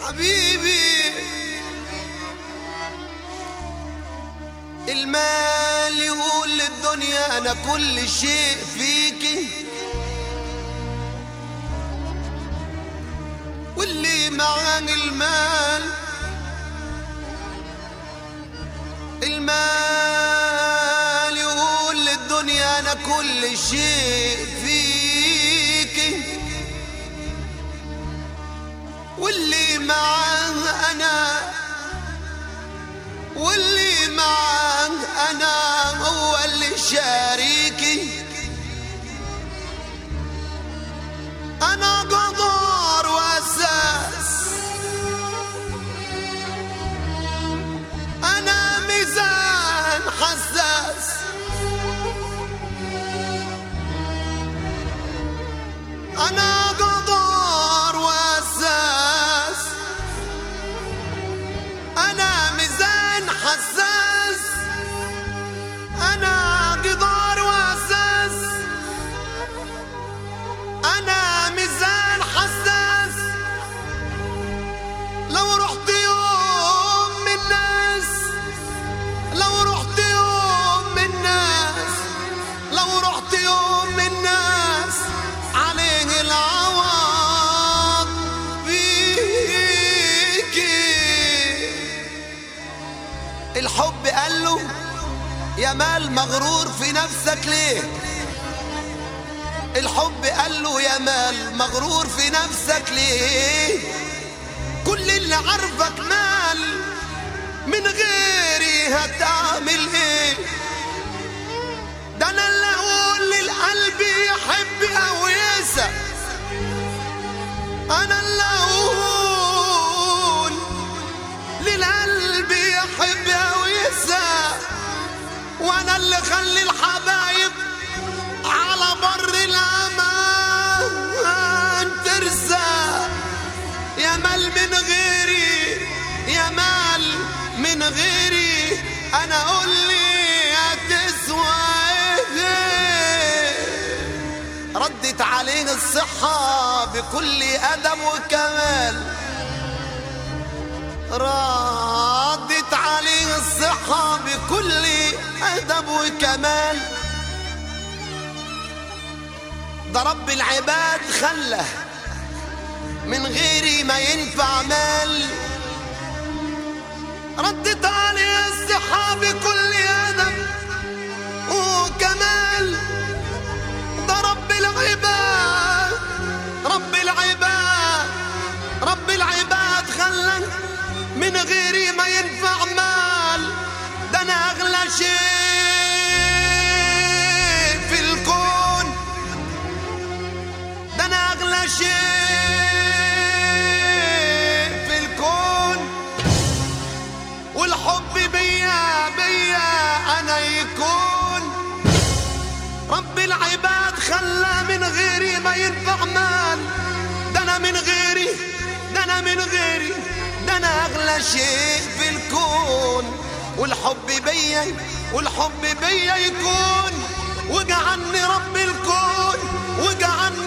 حبيبي المال يقول للدنيا انا كل شيء فيكي واللي معاه المال المال يقول للدنيا انا كل شيء فيكي واللي معاه انا واللي معاه انا هو اللي شاريكي انا قدر واساس انا ميزان حساس انا قدر واساس انا ميزان حساس انا قدر واساس انا ميزان حساس لو رحت يوم من الناس لو رحت يوم من الناس لو رحت يوم من الناس عليه العوض فيكي الحب قال له يا مال مغرور في نفسك ليه الحب قال له يا مال مغرور في نفسك ليه كل اللي عارفك مال من غيري هتعمل ايه ده انا اللي اقول للقلب يحب او ينسى انا اللي اقول للقلب يحب او ينسى وانا اللي خلي الحبايب على بر الامان ترسى يا مال من غيري يا مال من غيري انا قول لي هتسوى ايه ردت عليه الصحة بكل أدب وكمال ردت عليه الصحة بكل أدب وكمال ده رب العباد خله من غيري ما ينفع مال ردت عليه الصحة بكل أدب وكمال ده رب العباد رب العباد رب العباد خلى من غيري ما ينفع مال ده انا اغلى شيء في الكون ده انا اغلى شيء في الكون والحب بيا بيا انا يكون رب العباد خلى من غيري ما ينفع مال ده انا من غيري ده انا من غيري ده انا اغلى شيء في الكون والحب بيا والحب بيا يكون وجعلني رب الكون وجعلني